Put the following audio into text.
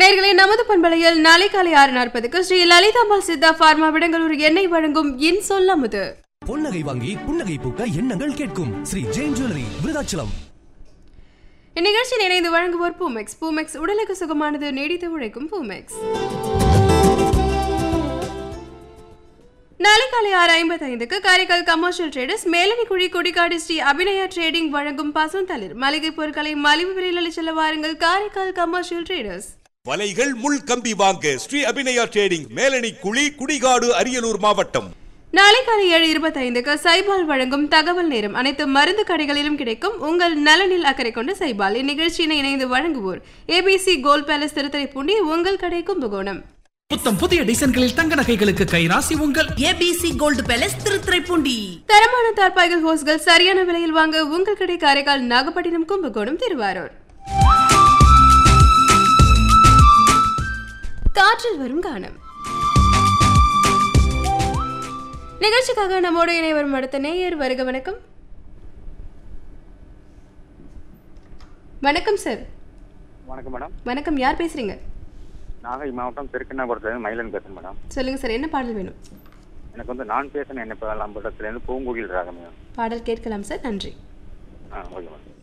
நேர்களே நமது பண்பலையில் நாளை காலை ஆறு நாற்பதுக்கு ஸ்ரீ லலிதாம்பாள் சித்தா பார்மா விடங்களூர் எண்ணெய் வழங்கும் இன் சொல்லமுது பொன்னகை வாங்கி புன்னகை பூக்க எண்ணங்கள் கேட்கும் ஸ்ரீ ஜெயின் ஜுவல்லரி விருதாச்சலம் இந்நிகழ்ச்சியில் இணைந்து வழங்குவோர் பூமெக்ஸ் பூமெக்ஸ் உடலுக்கு சுகமானது நீடித்து உழைக்கும் பூமெக்ஸ் நாளை காலை ஆறு ஐம்பத்தி ஐந்துக்கு Karaikal commercial traders Melanikuzhi Kodikadu Shri Abhinaya trading வழங்கும் பசுந்தளிர் மளிகை பொருட்களை மலிவு விலையில் செல்ல வாருங்கள் காரைக்கால் கமர்ஷியல் ட்ரேடர்ஸ் வலைகள் முள் கம்பி வாங்க ஸ்ரீ அபிநயா ட்ரேடிங் மேலணி குழி குடிகாடு அரியலூர் மாவட்டம் நாளை காலை ஏழு இருபத்தி ஐந்துக்கு சைபால் வழங்கும் தகவல் நேரம் அனைத்து மருந்து கடைகளிலும் கிடைக்கும் உங்கள் நலனில் அக்கறை கொண்ட சைபால் இந்நிகழ்ச்சியினை இணைந்து வழங்குவோர் ஏபிசி கோல்ட் பேலஸ் திருத்துறைப்பூண்டி உங்கள் கடை கும்பகோணம் புத்தம் புதிய டிசைன்களில் தங்க நகைகளுக்கு கைராசி உங்கள் ஏபிசி கோல்டு பேலஸ் திருத்துறைப்பூண்டி தரமான தார்பாய்கள் ஹோஸ்கள் சரியான விலையில் வாங்க உங்கள் கடை காரைக்கால் நாகப்பட்டினம் கும்பகோணம் திருவாரூர் காற்றில் வரும் கானம் நிகழ்ச்சிக்காக நம்மோடு இணை வரும் அடுத்த நேயர் வருக வணக்கம் வணக்கம் சார் வணக்கம் மேடம் வணக்கம் யார் பேசுறீங்க நாகை மாவட்டம் திருக்கண்ணாபுரத்துலேருந்து மயிலன் பேசுறேன் மேடம் சொல்லுங்க சார் என்ன பாடல் வேணும் எனக்கு வந்து நான் பேசின என்ன லம்படத்துலேருந்து பூங்குடியில் ராகம் மேடம் பாடல் கேட்கலாம் சார் நன்றி ஆ ஓகே மேடம்